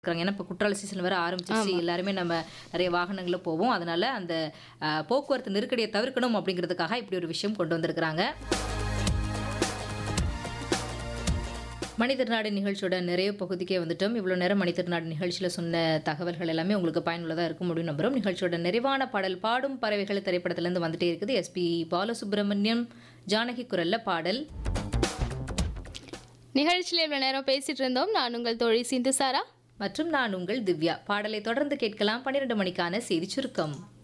இருக்காங்க ஏன்னா இப்போ குற்றால சீசன் வேற ஆரம்பிச்சிருச்சு எல்லாருமே நம்ம நிறைய வாகனங்கள்ல போவோம் அதனால அந்த அஹ், போக்குவரத்து நெருக்கடியை தவிர்க்கணும் அப்படிங்கிறதுக்காக இப்படி ஒரு விஷயம் கொண்டு வந்திருக்கிறாங்க மனிதர் நாடு நிகழ்ச்சியோட நிறைய பகுதிக்கே வந்துட்டோம் இவ்வளோ நேரம் மனிதர் நாடு நிகழ்ச்சியில் சொன்ன தகவல்கள் எல்லாமே உங்களுக்கு பயனுள்ளதாக இருக்கும் அப்படின்னு நம்புறோம் நிகழ்ச்சியோட நிறைவான பாடல் பாடும் பறவைகள் திரைப்படத்திலேருந்து வந்துட்டே இருக்குது எஸ்பி பாலசுப்ரமணியம் ஜானகி குரல்ல பாடல் நிகழ்ச்சியில் இவ்வளோ நேரம் பேசிட்டு இருந்தோம் நான் உங்கள் தோழி சிந்து சாரா மற்றும் நான் உங்கள் திவ்யா பாடலை தொடர்ந்து கேட்கலாம் பன்னிரண்டு மணிக்கான செய்தி சுருக்கம்